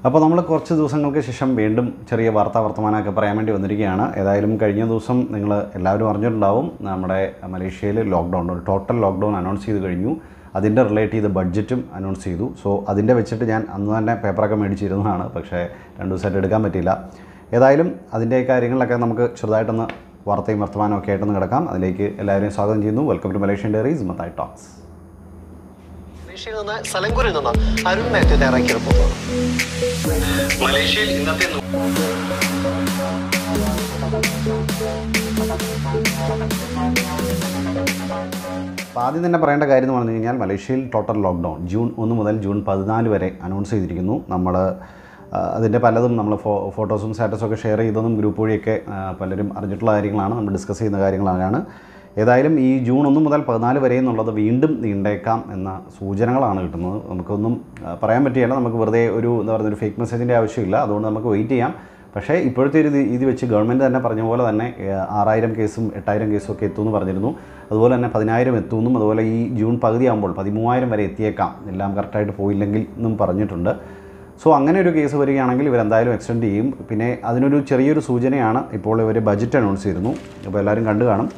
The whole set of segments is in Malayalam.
അപ്പോൾ നമ്മൾ കുറച്ച് ദിവസങ്ങൾക്ക് ശേഷം വീണ്ടും ചെറിയ വാർത്താ വർത്തമാനമൊക്കെ പറയാൻ വേണ്ടി വന്നിരിക്കുകയാണ് ഏതായാലും കഴിഞ്ഞ ദിവസം നിങ്ങൾ എല്ലാവരും അറിഞ്ഞിട്ടുണ്ടാവും നമ്മുടെ മലേഷ്യയിൽ ലോക്ക്ഡൗൺ ഒരു ടോട്ടൽ ലോക്ക്ഡൗൺ അനൗൺസ് ചെയ്ത് കഴിഞ്ഞു അതിൻ്റെ റിലേറ്റ് ചെയ്ത് ബഡ്ജറ്റും അനൗൺസ് ചെയ്തു സോ അതിൻ്റെ വെച്ചിട്ട് ഞാൻ അന്ന് തന്നെ പേപ്പറൊക്കെ മേടിച്ചിരുന്നതാണ് പക്ഷേ രണ്ട് ദിവസമായിട്ട് എടുക്കാൻ പറ്റിയില്ല ഏതായാലും അതിൻ്റെ കാര്യങ്ങളിലൊക്കെ നമുക്ക് ചെറുതായിട്ടൊന്ന് വാർത്തയും വർത്തമാനവും ഒക്കെ ആയിട്ടൊന്ന് കിടക്കാം അതിലേക്ക് എല്ലാവരെയും സ്വാഗതം ചെയ്യുന്നു welcome to Malaysian diaries Mathai talks മലേഷ്യയിൽ നിന്ന് സലങ്കൂരിൽ നിന്ന് അരുൺ മാത്യു തയ്യാറാക്കിയ റിപ്പോർട്ട് മലേഷ്യയിൽ ഇന്നത്തെ നൂ- അപ്പോൾ ആദ്യം തന്നെ പറയേണ്ട കാര്യം എന്ന് പറഞ്ഞു കഴിഞ്ഞാൽ മലേഷ്യയിൽ ടോട്ടൽ ലോക്ക്ഡൗൺ ജൂൺ ഒന്ന് മുതൽ ജൂൺ പതിനാല് വരെ അനൗൺസ് ചെയ്തിരിക്കുന്നു നമ്മൾ അതിൻ്റെ പലതും നമ്മൾ ഫോ ഫോട്ടോസും സ്റ്റാറ്റസും ഒക്കെ ഷെയർ ചെയ്തതും ഗ്രൂപ്പ് വഴിയൊക്കെ ആ, പലരും അറിഞ്ഞിട്ടുള്ള കാര്യങ്ങളാണ് നമ്മൾ ഡിസ്കസ് ചെയ്യുന്ന കാര്യങ്ങളാണ് ഏതായാലും ഈ ജൂൺ ഒന്ന് മുതൽ പതിനാല് വരെ എന്നുള്ളത് വീണ്ടും നീണ്ടേക്കാം എന്ന സൂചനകളാണ് കിട്ടുന്നത് നമുക്കൊന്നും ആ, പറയാൻ പറ്റിയല്ല നമുക്ക് വെറുതെ ഒരു എന്താ പറയുക ഒരു ഫേക്ക് മെസ്സേജിൻ്റെ ആവശ്യമില്ല അതുകൊണ്ട് നമുക്ക് വെയിറ്റ് ചെയ്യാം പക്ഷേ ഇപ്പോഴത്തെ ഒരു ഇത് ഇത് വെച്ച് ഗവൺമെൻറ് തന്നെ പറഞ്ഞ പോലെ തന്നെ ഏഹ്, ആറായിരം കേസും എട്ടായിരം കേസും ഒക്കെ എത്തുമെന്ന് പറഞ്ഞിരുന്നു അതുപോലെ തന്നെ പതിനായിരം എത്തുമെന്നും അതുപോലെ ഈ ജൂൺ പകുതി ആകുമ്പോൾ പതിമൂവായിരം വരെ എത്തിയേക്കാം എല്ലാം കറക്റ്റായിട്ട് പോയില്ലെങ്കിൽ എന്നും പറഞ്ഞിട്ടുണ്ട് സോ അങ്ങനെ ഒരു കേസ് വരികയാണെങ്കിൽ ഇവരെന്തായാലും എക്സ്റ്റെൻഡ് ചെയ്യും പിന്നെ അതിനൊരു ചെറിയൊരു സൂചനയാണ് ഇപ്പോൾ ഇവർ ബജറ്റ് അനൗൺസ് ചെയ്തിരുന്നു അപ്പോൾ എല്ലാവരും കണ്ടു കാണും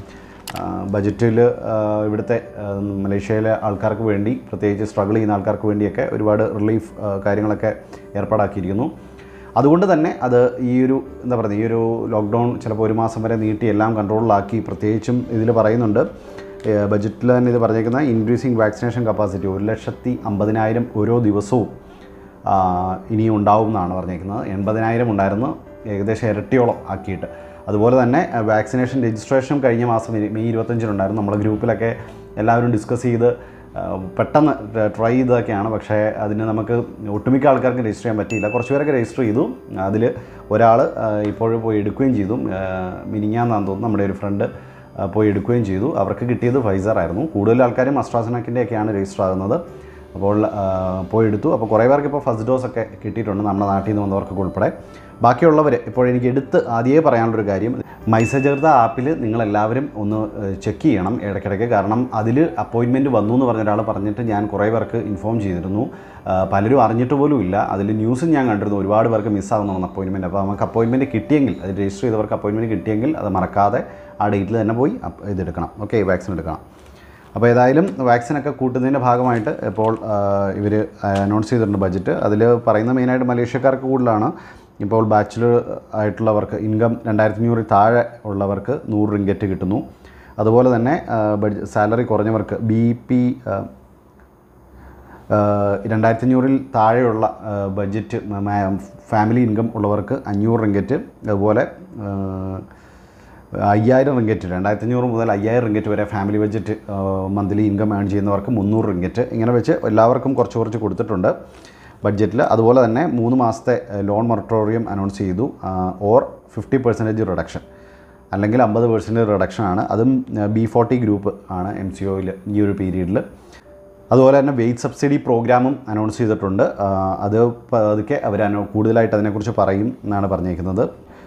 ബജറ്റിൽ ഇവിടുത്തെ ആ, മലേഷ്യയിലെ ആൾക്കാർക്ക് വേണ്ടി പ്രത്യേകിച്ച് സ്ട്രഗിൾ ചെയ്യുന്ന ആൾക്കാർക്ക് വേണ്ടിയൊക്കെ ഒരുപാട് റിലീഫ് ആ, കാര്യങ്ങളൊക്കെ ഏർപ്പാടാക്കിയിരിക്കുന്നു അതുകൊണ്ട് തന്നെ അത് ഈ ഒരു എന്താ പറയുക ഈ ഒരു ലോക്ക്ഡൗൺ ചിലപ്പോൾ ഒരു മാസം വരെ നീട്ടി എല്ലാം കൺട്രോളിലാക്കി പ്രത്യേകിച്ചും ഇതിൽ പറയുന്നുണ്ട് ഏഹ് ബജറ്റിൽ തന്നെ ഇത് പറഞ്ഞേക്കുന്ന ഇൻക്രീസിങ് വാക്സിനേഷൻ കപ്പാസിറ്റി ഒരു ലക്ഷത്തി അമ്പതിനായിരം ഓരോ ദിവസവും ആ, ഇനിയും ഉണ്ടാവും എന്നാണ് പറഞ്ഞേക്കുന്നത് എൺപതിനായിരം ഉണ്ടായിരുന്നു ഏകദേശം ഇരട്ടിയോളം ആക്കിയിട്ട് അതുപോലെ തന്നെ വാക്സിനേഷൻ രജിസ്ട്രേഷൻ കഴിഞ്ഞ മാസം ഇ- മെയ് ഇരുപത്തഞ്ചിനുണ്ടായിരുന്നു നമ്മളെ ഗ്രൂപ്പിലൊക്കെ എല്ലാവരും ഡിസ്കസ് ചെയ്ത് ആ, പെട്ടെന്ന് ട്രൈ ചെയ്തതൊക്കെയാണ് പക്ഷേ അതിന് നമുക്ക് ഒട്ടുമിക്ക ആൾക്കാർക്ക് രജിസ്റ്റർ ചെയ്യാൻ പറ്റിയില്ല കുറച്ച് പേരൊക്കെ രജിസ്റ്റർ ചെയ്തു അതിൽ ഒരാൾ ഇപ്പോൾ പോയി എടുക്കുകയും ചെയ്തു ആ, മിനിഞ്ഞാന്നാന്ന് തോന്നുന്നു നമ്മുടെ ഒരു ഫ്രണ്ട് പോയി എടുക്കുകയും ചെയ്തു അവർക്ക് കിട്ടിയത് ഫൈസർ ആയിരുന്നു കൂടുതൽ ആൾക്കാരും അസ്ട്രാസനക്കിൻ്റെ ഒക്കെയാണ് രജിസ്റ്റർ ആകുന്നത് അപ്പോൾ ആ, പോയി എടുത്തു അപ്പോൾ കുറേ പേർക്ക് ഇപ്പോൾ ഫസ്റ്റ് ഡോസ് ഒക്കെ കിട്ടിയിട്ടുണ്ട് നമ്മുടെ നാട്ടിൽ നിന്ന് വന്നവർക്കൊക്കെ ഉൾപ്പെടെ ബാക്കിയുള്ളവർ ഇപ്പോൾ എനിക്ക് എടുത്ത് ആദ്യമേ പറയാനുള്ളൊരു കാര്യം മൈസജർത്ത ആപ്പിൽ നിങ്ങളെല്ലാവരും ഒന്ന് ചെക്ക് ചെയ്യണം ഇടയ്ക്കിടയ്ക്ക് കാരണം അതിൽ അപ്പോയിൻമെൻറ്റ് വന്നു എന്ന് പറഞ്ഞ ഒരാൾ പറഞ്ഞിട്ട് ഞാൻ കുറേ പേർക്ക് ഇൻഫോം ചെയ്തിരുന്നു ആ, പലരും അറിഞ്ഞിട്ട് പോലും ഇല്ല അതിൽ ന്യൂസും ഞാൻ കണ്ടിരുന്നു ഒരുപാട് പേർക്ക് മിസ്സാകുന്നതാണ് അപ്പോയിൻമെൻറ്റ് അപ്പോൾ നമുക്ക് അപ്പോയിൻമെൻറ്റ് കിട്ടിയെങ്കിൽ അത് രജിസ്റ്റർ ചെയ്തവർക്ക് അപ്പോയിൻമെൻറ്റ് കിട്ടിയെങ്കിൽ അത് മറക്കാതെ ആ ഡേറ്റിൽ തന്നെ പോയി അപ്പ് ഇതെടുക്കണം ഓക്കെ വാക്സിൻ എടുക്കണം അപ്പോൾ ഏതായാലും വാക്സിനൊക്കെ കൂട്ടുന്നതിൻ്റെ ഭാഗമായിട്ട് ഇപ്പോൾ ഇവർ അനൗൺസ് ചെയ്തിട്ടുണ്ട് ബജറ്റ് അതിൽ പറയുന്ന മെയിനായിട്ട് മലേഷ്യക്കാർക്ക് കൂടുതലാണ് ഇപ്പോൾ ബാച്ചിലർ ആയിട്ടുള്ളവർക്ക് ഇൻകം രണ്ടായിരത്തി അഞ്ഞൂറിൽ താഴെ ഉള്ളവർക്ക് നൂറ് റിങ്കറ്റ് കിട്ടുന്നു അതുപോലെ തന്നെ സാലറി കുറഞ്ഞവർക്ക് ബി പി രണ്ടായിരത്തി അഞ്ഞൂറിൽ താഴെയുള്ള ആ, ബഡ്ജറ്റ് മ- ഫാമിലി ഇൻകം ഉള്ളവർക്ക് അഞ്ഞൂറ് റിങ്കറ്റ് അതുപോലെ ആ, അയ്യായിരം റിങ്കറ്റ് രണ്ടായിരത്തി അഞ്ഞൂറ് മുതൽ അയ്യായിരം റിങ്കറ്റ് വരെ family budget monthly income earn ചെയ്യുന്നവർക്ക് മുന്നൂറ് റിങ്കറ്റ് ഇങ്ങനെ വെച്ച് എല്ലാവർക്കും കുറച്ച് കുറച്ച് കൊടുത്തിട്ടുണ്ട് ബഡ്ജറ്റിൽ അതുപോലെ തന്നെ മൂന്ന് മാസത്തെ ലോൺ മൊറട്ടോറിയം അനൗൺസ് ചെയ്തു ഓർ ഫിഫ്റ്റി പെർസെൻറ്റേജ് റിഡക്ഷൻ അല്ലെങ്കിൽ അമ്പത് പെർസെൻറ്റേജ് റിഡക്ഷൻ ആണ് അതും ബി ഫോർട്ടി ഗ്രൂപ്പ് ആണ് എം സി ഒയിൽ ഈ ഒരു പീരീഡിൽ അതുപോലെ തന്നെ വെയിറ്റ് സബ്സിഡി പ്രോഗ്രാമും അനൗൺസ് ചെയ്തിട്ടുണ്ട് ആ, അത് പതുക്കെ അവർ അനൗ കൂടുതലായിട്ട് അതിനെക്കുറിച്ച് പറയും എന്നാണ് പറഞ്ഞേക്കുന്നത്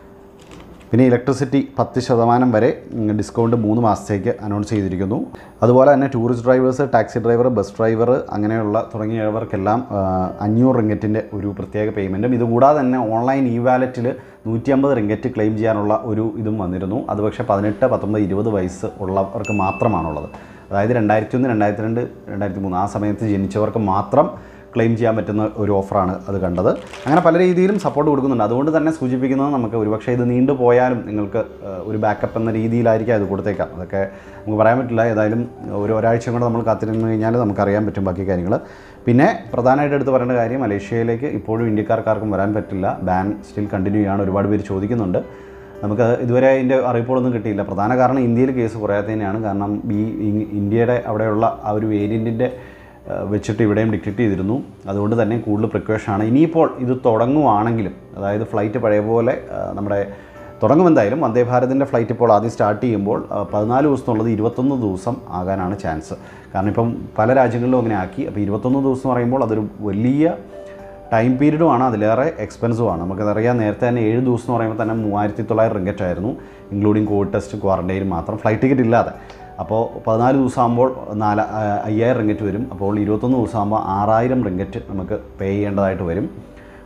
പിന്നെ ഇലക്ട്രിസിറ്റി പത്ത് ശതമാനം വരെ ഉം, ഡിസ്കൗണ്ട് മൂന്ന് മാസത്തേക്ക് അനൗൺസ് ചെയ്തിരിക്കുന്നു അതുപോലെ തന്നെ tourist drivers taxi driver bus driver അങ്ങനെയുള്ള തുടങ്ങിയവർക്കെല്ലാം ആ, അഞ്ഞൂറ് റിങ്കറ്റിൻ്റെ ഒരു പ്രത്യേക പേയ്മെൻറ്റും ഇതുകൂടാതെ തന്നെ ഓൺലൈൻ ഇ വാലറ്റിൽ നൂറ്റി അമ്പത് റിങ്കറ്റ് ക്ലെയിം ചെയ്യാനുള്ള ഒരു ഇതും വന്നിരുന്നു അത് പക്ഷേ പതിനെട്ട് പത്തൊമ്പത് ഇരുപത് വയസ്സ് ഉള്ളവർക്ക് മാത്രമാണുള്ളത് അതായത് രണ്ടായിരത്തി ഒന്ന് രണ്ടായിരത്തി രണ്ട് രണ്ടായിരത്തി മൂന്ന് ആ സമയത്ത് ജനിച്ചവർക്ക് മാത്രം ക്ലെയിം ചെയ്യാൻ പറ്റുന്ന ഒരു ഓഫറാണ് അത് കണ്ടത് അങ്ങനെ പല രീതിയിലും സപ്പോർട്ട് കൊടുക്കുന്നുണ്ട് അതുകൊണ്ട് തന്നെ സൂചിപ്പിക്കുന്നത് നമുക്ക് ഒരുപക്ഷെ ഇത് നീണ്ടു പോയാലും നിങ്ങൾക്ക് ഏഹ്, ഒരു ബാക്കപ്പ് എന്ന രീതിയിലായിരിക്കും അത് കൊടുത്തേക്കാം അതൊക്കെ നമുക്ക് പറയാൻ പറ്റില്ല ഏതായാലും ഒരു ഒരാഴ്ച കൊണ്ട് നമ്മൾ കാത്തിരുന്ന് കഴിഞ്ഞാൽ നമുക്കറിയാൻ പറ്റും ബാക്കി കാര്യങ്ങൾ പിന്നെ പ്രധാനമായിട്ട് എടുത്ത് പറയേണ്ട കാര്യം മലേഷ്യയിലേക്ക് ഇപ്പോഴും ഇന്ത്യക്കാർക്കാർക്കും വരാൻ പറ്റില്ല ബാൻ സ്റ്റിൽ കണ്ടിന്യൂ ചെയ്യാണ് ഒരുപാട് പേര് ചോദിക്കുന്നുണ്ട് നമുക്ക് ഇതുവരെ അതിൻ്റെ അറിയിപ്പുകളൊന്നും കിട്ടിയില്ല പ്രധാന കാരണം ഇന്ത്യയിൽ കേസ് കുറയാത്തതിനെയാണ് കാരണം ഈ ഇ- ഇന്ത്യയുടെ അവിടെയുള്ള ആ ഒരു വേരിയൻറ്റിൻ്റെ വെച്ചിട്ട് ഇവിടെയും ഡിക്റ്റേറ്റ് ചെയ്തിരുന്നു അതുകൊണ്ട് തന്നെ കൂടുതൽ പ്രിക്കോഷനാണ് ഇനിയിപ്പോൾ ഇത് തുടങ്ങുവാണെങ്കിലും അതായത് ഫ്ലൈറ്റ് പഴയ പോലെ ആ, നമ്മുടെ തുടങ്ങും എന്തായാലും വന്ദേ ഭാരതിൻ്റെ ഫ്ലൈറ്റ് ഇപ്പോൾ ആദ്യം സ്റ്റാർട്ട് ചെയ്യുമ്പോൾ ആ, പതിനാല് ദിവസം എന്നുള്ളത് ഇരുപത്തൊന്ന് ദിവസം ആകാനാണ് ചാൻസ് കാരണം ഇപ്പം പല രാജ്യങ്ങളിലും അങ്ങനെ ആക്കി അപ്പോൾ ഇരുപത്തൊന്ന് ദിവസം എന്ന് പറയുമ്പോൾ അതൊരു വലിയ ടൈം പീരീഡുമാണ് അതിലേറെ എക്സ്പെൻസീവാണ് നമുക്കതറിയാം നേരത്തെ തന്നെ ഏഴ് ദിവസം എന്ന് പറയുമ്പോൾ തന്നെ മൂവായിരത്തി തൊള്ളായിരം റിങ്കറ്റ് ആയിരുന്നു ഇൻക്ലൂഡിങ് കോവിഡ് ടെസ്റ്റ് ക്വാറൻറ്റൈൻ മാത്രം ഫ്ലൈറ്റ് ടിക്കറ്റ് ഇല്ലാതെ അപ്പോൾ പതിനാല് ദിവസം ആകുമ്പോൾ നാല് ആ, അയ്യായിരം റിങ്കറ്റ് വരും അപ്പോൾ ഇരുപത്തൊന്ന് ദിവസം ആകുമ്പോൾ ആറായിരം റിങ്കറ്റ് നമുക്ക് പേ ചെയ്യേണ്ടതായിട്ട് വരും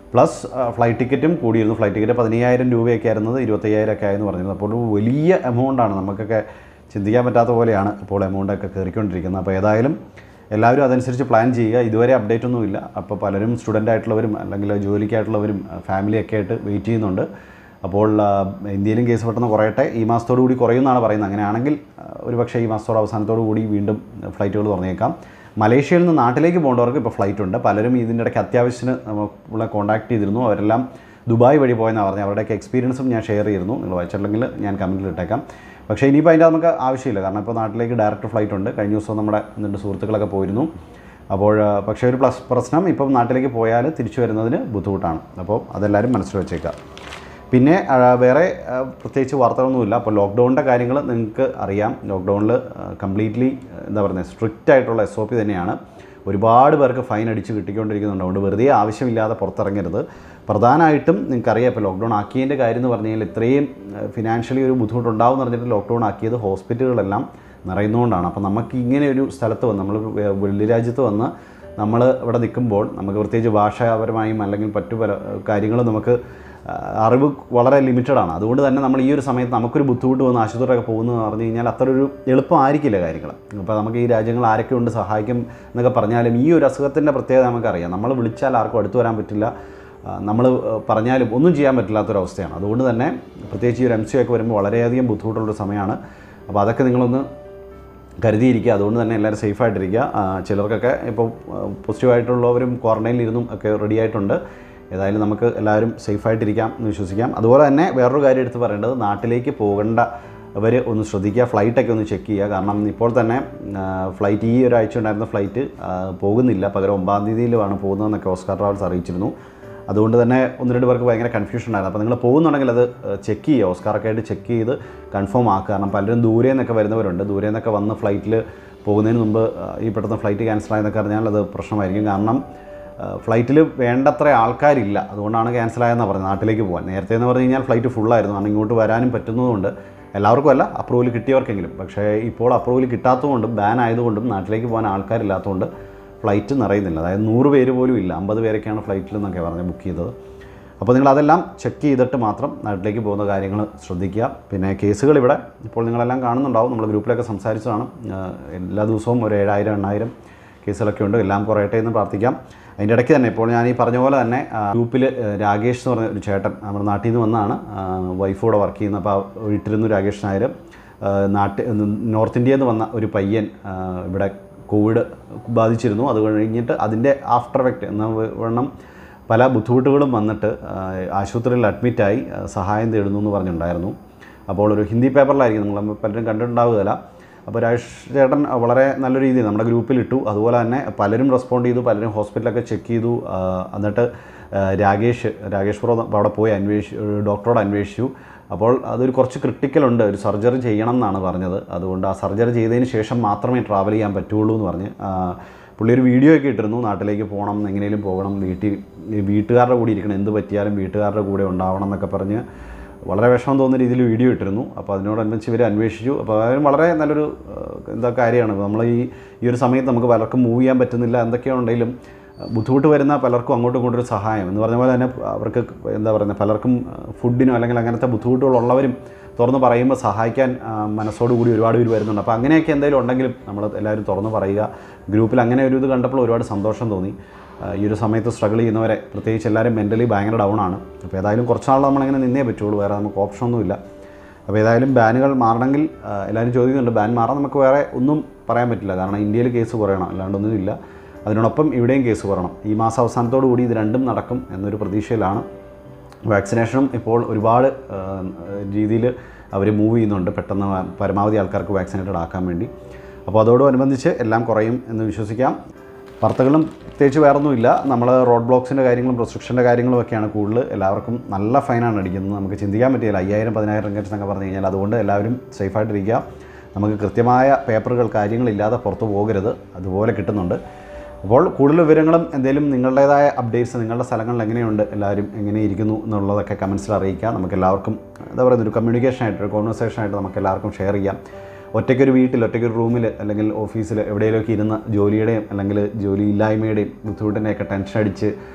പ്ലസ് ഫ്ലൈറ്റ് ടിക്കറ്റും കൂടിയിരുന്നു ഫ്ലൈറ്റ് ടിക്കറ്റ് പതിനയ്യായിരം രൂപയൊക്കെ ആയിരുന്നത് ഇരുപത്തയ്യായിരം ഒക്കെ ആയെന്ന് പറഞ്ഞിരുന്നു അപ്പോൾ ഒരു വലിയ എമൗണ്ടാണ് നമുക്കൊക്കെ ചിന്തിക്കാൻ പറ്റാത്ത പോലെയാണ് ഇപ്പോൾ എമൗണ്ടൊക്കെ കയറിക്കൊണ്ടിരിക്കുന്നത് അപ്പോൾ ഏതായാലും എല്ലാവരും അതനുസരിച്ച് പ്ലാൻ ചെയ്യുക ഇതുവരെ അപ്ഡേറ്റ് ഒന്നുമില്ല അപ്പോൾ പലരും സ്റ്റുഡൻ്റ് ആയിട്ടുള്ളവരും അല്ലെങ്കിൽ ജോലിക്കായിട്ടുള്ളവരും ഫാമിലിയൊക്കെ ആയിട്ട് വെയിറ്റ് ചെയ്യുന്നുണ്ട് അപ്പോൾ ആ, ഇന്ത്യയിലും കേസ് പെട്ടെന്ന് കുറയട്ടെ ഈ മാസത്തോടു കൂടി കുറയുമെന്നാണ് പറയുന്നത് അങ്ങനെയാണെങ്കിൽ ആ, ഒരു പക്ഷേ ഈ മാസത്തോടെ അവസാനത്തോടു കൂടി വീണ്ടും ഫ്ലൈറ്റുകൾ തുറന്നേക്കാം മലേഷ്യയിൽ നിന്ന് നാട്ടിലേക്ക് പോകേണ്ടവർക്ക് ഇപ്പോൾ ഫ്ലൈറ്റ് ഉണ്ട് പലരും ഇതിൻ്റെ ഇടയ്ക്ക് അത്യാവശ്യത്തിന് നമ്മളെ കോൺടാക്ട് ചെയ്തിരുന്നു അവരെല്ലാം ദുബായ് വഴി പോയെന്നാണ് പറഞ്ഞത് അവരുടെയൊക്കെ എക്സ്പീരിയൻസും ഞാൻ ഷെയർ ചെയ്തിരുന്നു നിങ്ങൾ വായിച്ചിട്ടുണ്ടെങ്കിൽ ഞാൻ കമൻറ്റിൽ ഇട്ടേക്കാം പക്ഷേ ഇനിയിപ്പോൾ അതിൻ്റെ നമുക്ക് ആവശ്യമില്ല കാരണം ഇപ്പോൾ നാട്ടിലേക്ക് ഡയറക്റ്റ് ഫ്ലൈറ്റ് ഉണ്ട് കഴിഞ്ഞ ദിവസം നമ്മുടെ രണ്ട് സുഹൃത്തുക്കളൊക്കെ പോയിരുന്നു അപ്പോൾ ആ, പക്ഷേ ഒരു പ്ലസ് പ്രശ്നം ഇപ്പം നാട്ടിലേക്ക് പോയാൽ തിരിച്ചു വരുന്നതിന് ബുദ്ധിമുട്ടാണ് അപ്പോൾ അതെല്ലാവരും മനസ്സിൽ വെച്ചേക്കാം പിന്നെ ആ, വേറെ ആ, പ്രത്യേകിച്ച് വാർത്തകളൊന്നുമില്ല അപ്പോൾ ലോക്ക്ഡൗണിൻ്റെ കാര്യങ്ങൾ നിങ്ങൾക്ക് അറിയാം ലോക്ക്ഡൗണിൽ കംപ്ലീറ്റ്ലി എന്താ പറയുന്നത് സ്ട്രിക്റ്റ് ആയിട്ടുള്ള എസ് ഒ പി തന്നെയാണ് ഒരുപാട് പേർക്ക് ഫൈൻ അടിച്ച് കിട്ടിക്കൊണ്ടിരിക്കുന്നുണ്ട് അതുകൊണ്ട് വെറുതെ ആവശ്യമില്ലാതെ പുറത്തിറങ്ങരുത് പ്രധാനമായിട്ടും നിങ്ങൾക്കറിയാം ഇപ്പോൾ ലോക്ക്ഡൗൺ ആക്കിയതിൻ്റെ കാര്യം എന്ന് പറഞ്ഞു കഴിഞ്ഞാൽ ഇത്രയും ഫിനാൻഷ്യലി ഒരു ബുദ്ധിമുട്ടുണ്ടാവും എന്ന് പറഞ്ഞിട്ട് ലോക്ക്ഡൗൺ ആക്കിയത് ഹോസ്പിറ്റലുകളെല്ലാം നിറയുന്നതുകൊണ്ടാണ് അപ്പോൾ നമുക്ക് ഇങ്ങനെ ഒരു സ്ഥലത്ത് വന്ന് നമ്മൾ വെള്ളി രാജ്യത്ത് വന്ന് നമ്മൾ ഇവിടെ നിൽക്കുമ്പോൾ നമുക്ക് പ്രത്യേകിച്ച് ഭാഷാപരമായും അല്ലെങ്കിൽ മറ്റു പല കാര്യങ്ങളും നമുക്ക് ആ, അറിവ് വളരെ ലിമിറ്റഡ് ആണ് അതുകൊണ്ട് തന്നെ നമ്മൾ ഈ ഒരു സമയത്ത് നമുക്കൊരു ബുദ്ധിമുട്ട് വന്ന് ആശുപത്രിയൊക്കെ പോകുന്നത് പറഞ്ഞു കഴിഞ്ഞാൽ അത്ര ഒരു എളുപ്പമായിരിക്കില്ല കാര്യങ്ങൾ അപ്പോൾ നമുക്ക് ഈ രാജ്യങ്ങൾ ആരൊക്കെ ഉണ്ട് സഹായിക്കും എന്നൊക്കെ പറഞ്ഞാലും ഈ ഒരു അസുഖത്തിൻ്റെ പ്രത്യേകത നമുക്കറിയാം നമ്മൾ വിളിച്ചാൽ ആർക്കും അടുത്ത് വരാൻ പറ്റില്ല നമ്മൾ പറഞ്ഞാലും ഒന്നും ചെയ്യാൻ പറ്റില്ലാത്തൊരവസ്ഥയാണ് അതുകൊണ്ട് തന്നെ പ്രത്യേകിച്ച് ഈ ഒരു എം സി ഒക്കെ വരുമ്പോൾ വളരെയധികം ബുദ്ധിമുട്ടുള്ളൊരു സമയമാണ് അപ്പോൾ അതൊക്കെ നിങ്ങളൊന്ന് കരുതിയിരിക്കുക അതുകൊണ്ട് തന്നെ എല്ലാവരും സേഫായിട്ടിരിക്കുക ആ, ചിലർക്കൊക്കെ ഇപ്പോൾ പോസിറ്റീവായിട്ടുള്ളവരും ക്വാറൻറ്റൈനിലിരുന്നും ഒക്കെ റെഡി ആയിട്ടുണ്ട് ഏതായാലും നമുക്ക് എല്ലാവരും സേഫായിട്ടിരിക്കാം എന്ന് വിശ്വസിക്കാം അതുപോലെ തന്നെ വേറൊരു കാര്യം എടുത്ത് പറയേണ്ടത് നാട്ടിലേക്ക് പോകേണ്ട അവർ ഒന്ന് ശ്രദ്ധിക്കുക ഫ്ലൈറ്റൊക്കെ ഒന്ന് ചെക്ക് ചെയ്യുക കാരണം ഇപ്പോൾ തന്നെ ഫ്ലൈറ്റ് ഈ ഒരാഴ്ച ഉണ്ടായിരുന്ന ഫ്ലൈറ്റ് ആ, പോകുന്നില്ല പകരം ഒമ്പതാം തീയതിയിലുമാണ് പോകുന്നതെന്നൊക്കെ ഓസ്കാർ ട്രാവൽസ് അറിയിച്ചിരുന്നു അതുകൊണ്ട് തന്നെ ഒന്ന് രണ്ട് പേർക്ക് ഭയങ്കര കൺഫ്യൂഷൻ ആയിരുന്നു അപ്പോൾ നിങ്ങൾ പോകുന്നുണ്ടെങ്കിൽ അത് ചെക്ക് ചെയ്യുക ഓസ്കാറൊക്കെ ആയിട്ട് ചെക്ക് ചെയ്ത് കൺഫേം ആക്കുക കാരണം പലരും ദൂരെ നിന്നൊക്കെ വരുന്നവരുണ്ട് ദൂരെ നിന്നൊക്കെ വന്ന് ഫ്ലൈറ്റിൽ പോകുന്നതിന് മുമ്പ് ആ, ഈ പെട്ടെന്ന് ഫ്ലൈറ്റ് ക്യാൻസൽ ആയെന്നൊക്കെ അറിഞ്ഞാൽ അത് പ്രശ്നമായിരിക്കും കാരണം ഫ്ലൈറ്റിൽ വേണ്ടത്ര ആൾക്കാരില്ല അതുകൊണ്ടാണ് ക്യാൻസൽ ആയെന്നാണ് പറഞ്ഞത് നാട്ടിലേക്ക് പോകാൻ നേരത്തെ എന്ന് പറഞ്ഞു കഴിഞ്ഞാൽ ഫ്ലൈറ്റ് ഫുള്ളായിരുന്നു കാരണം ഇങ്ങോട്ട് വരാനും പറ്റുന്നതുകൊണ്ട് എല്ലാവർക്കും അല്ല അപ്രൂവൽ കിട്ടിയവർക്കെങ്കിലും പക്ഷേ ഇപ്പോൾ അപ്രൂവൽ കിട്ടാത്തതുകൊണ്ടും ബാൻ ആയതുകൊണ്ടും നാട്ടിലേക്ക് പോകാൻ ആൾക്കാരില്ലാത്തതുകൊണ്ട് ഫ്ലൈറ്റ് നിറയുന്നില്ല അതായത് നൂറ് പേര് പോലും ഇല്ല അമ്പത് പേരൊക്കെയാണ് ഫ്ലൈറ്റിൽ നിന്നൊക്കെ പറഞ്ഞ് ബുക്ക് ചെയ്തത് അപ്പോൾ നിങ്ങൾ അതെല്ലാം ചെക്ക് ചെയ്തിട്ട് മാത്രം നാട്ടിലേക്ക് പോകുന്ന കാര്യങ്ങൾ ശ്രദ്ധിക്കുക പിന്നെ കേസുകൾ ഇവിടെ ഇപ്പോൾ നിങ്ങളെല്ലാം കാണുന്നുണ്ടാവും നമ്മൾ ഗ്രൂപ്പിലൊക്കെ സംസാരിച്ചതാണ് ആഹ് എല്ലാ ദിവസവും ഒരു ഏഴായിരം എണ്ണായിരം കേസുകളൊക്കെ ഉണ്ട് എല്ലാം കുറയട്ടെ എന്ന് പ്രാർത്ഥിക്കാം അതിൻ്റെ ഇടയ്ക്ക് തന്നെ ഇപ്പോൾ ഞാൻ ഈ പറഞ്ഞ പോലെ തന്നെ ഗ്രൂപ്പിൽ രാകേഷ് എന്ന് പറഞ്ഞ ഒരു ചേട്ടൻ നമ്മുടെ നാട്ടിൽ നിന്ന് വന്നാണ് വൈഫ് കൂടെ വർക്ക് ചെയ്യുന്നത് അപ്പോൾ ആ വീട്ടിലിരുന്നു രാകേഷ് നായർ നാട്ടിൽ നോർത്ത് ഇന്ത്യയിൽ നിന്ന് വന്ന ഒരു പയ്യൻ ആ, ഇവിടെ കോവിഡ് ബാധിച്ചിരുന്നു അത് കഴിഞ്ഞിട്ട് അതിൻ്റെ ആഫ്റ്റർ എഫക്റ്റ് എന്ന വണ്ണം പല ബുദ്ധിമുട്ടുകളും വന്നിട്ട് ആ, ആശുപത്രിയിൽ അഡ്മിറ്റായി ആ, സഹായം തേടുന്നു എന്ന് പറഞ്ഞിട്ടുണ്ടായിരുന്നു അപ്പോൾ ഒരു ഹിന്ദി പേപ്പറിലായിരിക്കും നിങ്ങൾ പലരും കണ്ടിട്ടുണ്ടാവുകയില്ല അപ്പോൾ രാജേഷ് ചേട്ടൻ വളരെ നല്ല രീതിയിൽ നമ്മുടെ ഗ്രൂപ്പിൽ ഇട്ടു അതുപോലെ തന്നെ പലരും റെസ്പോണ്ട് ചെയ്തു പലരും ഹോസ്പിറ്റലൊക്കെ ചെക്ക് ചെയ്തു ആ, എന്നിട്ട് ആ, രാകേഷ് രാകേഷ് പുറം അവിടെ പോയി അന്വേഷിച്ചു ഡോക്ടറോട് അന്വേഷിച്ചു അപ്പോൾ അതൊരു കുറച്ച് ക്രിട്ടിക്കൽ ഉണ്ട് ഒരു സർജറി ചെയ്യണം എന്നാണ് പറഞ്ഞത് അതുകൊണ്ട് ആ സർജറി ചെയ്തതിന് ശേഷം മാത്രമേ ട്രാവൽ ചെയ്യാൻ പറ്റുള്ളൂ എന്ന് പറഞ്ഞ് ആ, പുള്ളി ഒരു വീഡിയോ ഒക്കെ ഇട്ടിരുന്നു നാട്ടിലേക്ക് പോകണം എങ്ങനെയും പോകണം വീട്ടിൽ ഈ വീട്ടുകാരുടെ കൂടെ ഇരിക്കണം എന്ത് പറ്റിയാലും വീട്ടുകാരുടെ കൂടെ ഉണ്ടാവണം എന്നൊക്കെ പറഞ്ഞ് വളരെ വിഷമം തോന്നുന്ന രീതിയിൽ വീഡിയോ ഇട്ടിരുന്നു അപ്പോൾ അതിനോടനുബന്ധിച്ച് ഇവർ അന്വേഷിച്ചു അപ്പോൾ അതായത് വളരെ നല്ലൊരു ഏഹ്, എന്താ കാര്യമാണ് നമ്മൾ ഈ ഈ ഒരു സമയത്ത് നമുക്ക് പലർക്കും മൂവ് ചെയ്യാൻ പറ്റുന്നില്ല എന്തൊക്കെയുണ്ടെങ്കിലും ഏഹ്, ബുദ്ധിമുട്ട് വരുന്ന പലർക്കും അങ്ങോട്ടും ഇങ്ങോട്ടും ഒരു സഹായം എന്ന് പറഞ്ഞ പോലെ തന്നെ അവർക്ക് എന്താ പറയുന്നത് പലർക്കും ഏഹ്, ഫുഡിനോ അല്ലെങ്കിൽ അങ്ങനത്തെ ബുദ്ധിമുട്ടുകളുള്ളവരും തുറന്ന് പറയുമ്പോൾ സഹായിക്കാൻ ആ, മനസ്സോടുകൂടി ഒരുപാട് പേര് വരുന്നുണ്ട് അപ്പോൾ അങ്ങനെയൊക്കെ എന്തെങ്കിലും ഉണ്ടെങ്കിലും നമ്മൾ എല്ലാവരും തുറന്ന് പറയുക ഗ്രൂപ്പിൽ അങ്ങനെ ഒരു ഇത് കണ്ടപ്പോൾ ഒരുപാട് സന്തോഷം തോന്നി ആ, ഈ ഒരു സമയത്ത് സ്ട്രഗിൾ ചെയ്യുന്നവരെ പ്രത്യേകിച്ച് എല്ലാവരും മെൻ്റലി ഭയങ്കര ഡൗൺ ആണ് അപ്പോൾ ഏതായാലും കുറച്ച് നാൾ നമ്മളിങ്ങനെ നിന്നേ പറ്റുള്ളൂ വേറെ നമുക്ക് ഓപ്ഷനൊന്നുമില്ല അപ്പോൾ ഏതായാലും ബാനുകൾ മാറണമെങ്കിൽ ആ, എല്ലാവരും ചോദിക്കുന്നുണ്ട് ബാൻ മാറാൻ നമുക്ക് വേറെ ഒന്നും പറയാൻ പറ്റില്ല കാരണം ഇന്ത്യയിൽ കേസ് കുറയണം അല്ലാണ്ടൊന്നുമില്ല അതിനോടൊപ്പം ഇവിടെയും കേസ് കുറയണം ഈ മാസം അവസാനത്തോടു കൂടി ഇത് രണ്ടും നടക്കും എന്നൊരു പ്രതീക്ഷയിലാണ് വാക്സിനേഷനും ഇപ്പോൾ ഒരുപാട് രീതിയിൽ അവർ മൂവ് ചെയ്യുന്നുണ്ട് പെട്ടെന്ന് പരമാവധി ആൾക്കാർക്ക് വാക്സിനേറ്റഡ് ആക്കാൻ വേണ്ടി അപ്പോൾ അതോടനുബന്ധിച്ച് എല്ലാം കുറയും എന്ന് വിശ്വസിക്കാം വാർത്തകളും പ്രത്യേകിച്ച് വേറൊന്നുമില്ല നമ്മൾ റോഡ് ബ്ലോക്സിൻ്റെ കാര്യങ്ങളും റെസ്ട്രിക്ഷൻ്റെ കാര്യങ്ങളും ഒക്കെയാണ് കൂടുതൽ എല്ലാവർക്കും നല്ല ഫൈനാണ് അടിക്കുന്നത് നമുക്ക് ചിന്തിക്കാൻ പറ്റിയില്ല അയ്യായിരം പതിനായിരം റിങ്കറ്റ്സ് എന്നൊക്കെ പറഞ്ഞു കഴിഞ്ഞാൽ അതുകൊണ്ട് എല്ലാവരും സേഫായിട്ടിരിക്കുക നമുക്ക് കൃത്യമായ പേപ്പറുകൾ കാര്യങ്ങളില്ലാതെ പുറത്തു പോകരുത് അതുപോലെ കിട്ടുന്നുണ്ട് അപ്പോൾ കൂടുതൽ വിവരങ്ങളും എന്തെങ്കിലും നിങ്ങളുടേതായ അപ്ഡേറ്റ്സ് നിങ്ങളുടെ സ്ഥലങ്ങളിൽ എങ്ങനെയുണ്ട് എല്ലാവരും എങ്ങനെ ഇരിക്കുന്നു എന്നുള്ളതൊക്കെ കമൻസിൽ അറിയിക്കുക നമുക്ക് എല്ലാവർക്കും എന്താ പറയുക ഒരു കമ്മ്യൂണിക്കേഷൻ ആയിട്ട് ഒരു കോൺവെർസേഷൻ ആയിട്ട് നമുക്ക് എല്ലാവർക്കും ഷെയർ ചെയ്യാം ഒറ്റയ്ക്കൊരു വീട്ടിൽ ഒറ്റയ്ക്കൊരു റൂമിൽ അല്ലെങ്കിൽ ഓഫീസിൽ എവിടെയെങ്കിലുമൊക്കെ ഇരുന്ന് ജോലിയുടെയും അല്ലെങ്കിൽ ജോലി ഇല്ലായ്മയുടെയും ബുദ്ധിമുട്ടിൻ്റെയൊക്കെ ടെൻഷൻ അടിച്ച്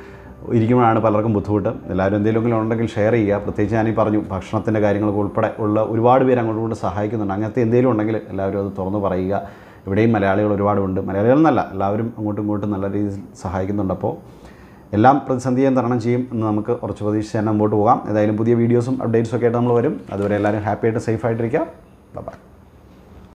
ഇരിക്കുമ്പോഴാണ് പലർക്കും ബുദ്ധിമുട്ട് എല്ലാവരും എന്തെങ്കിലും ഉണ്ടെങ്കിൽ ഷെയർ ചെയ്യുക പ്രത്യേകിച്ച് ഞാനീ പറഞ്ഞു ഭക്ഷണത്തിൻ്റെ കാര്യങ്ങളൊക്കെ ഉൾപ്പെടെ ഉള്ള ഒരുപാട് പേര് അങ്ങോട്ടും ഇങ്ങോട്ടും സഹായിക്കുന്നുണ്ട് അങ്ങനത്തെ എന്തെങ്കിലും ഉണ്ടെങ്കിൽ എല്ലാവരും അത് തുറന്ന് പറയുക ഇവിടെയും മലയാളികൾ ഒരുപാടുണ്ട് മലയാളികൾ എന്നല്ല എല്ലാവരും അങ്ങോട്ടും ഇങ്ങോട്ടും നല്ല രീതിയിൽ സഹായിക്കുന്നുണ്ട് അപ്പോൾ എല്ലാം പ്രതിസന്ധിയും തരണം ചെയ്യും എന്ന് നമുക്ക് കുറച്ച് പ്രതീക്ഷിച്ച് തന്നെ മുമ്പോട്ട് പോകാം ഏതായാലും പുതിയ വീഡിയോസും അപ്ഡേറ്റ്സും ഒക്കെ ആയിട്ട് നമ്മൾ വരും അതുവരെ എല്ലാവരും ഹാപ്പി ആയിട്ട് സേഫ് ആയിട്ടിരിക്കുക ബൈ